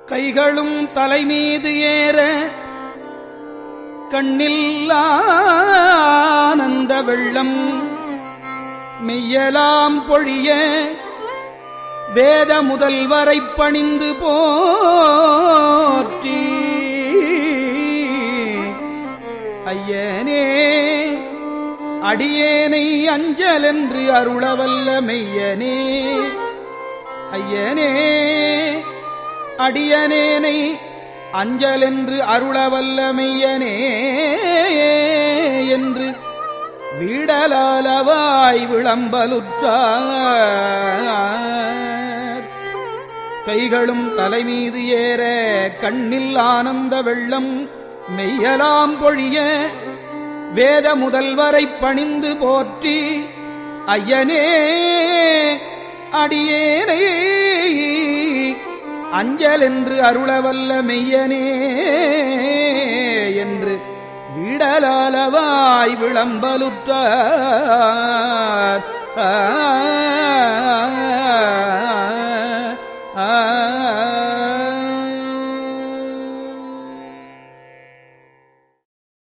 கைகளும் தலைமீது ஏற கண்ணில் ஆனந்த வெள்ளம் மெய்யலாம் பொழிய வேத முதல்வரை பணிந்து போற்றி ஐயனே அடியேனை அஞ்சலென்று அருளவல்ல மெய்யனே ஐயனே அடியனேனை அஞ்சலென்று அருளவல்ல மெய்யனே என்று வீடலாலவாய் விளம்பலுற்றார் கைகளும் தலைமீது ஏற கண்ணில் ஆனந்த வெள்ளம் மெய்யலாம் பொழிய வேத முதல்வரை பணிந்து போற்றி ஐயனே அடியேனை அஞ்சல் என்று அருளவல்ல மெய்யனே என்று விடலாலவாய் விளம்பலுற்றார் ஆ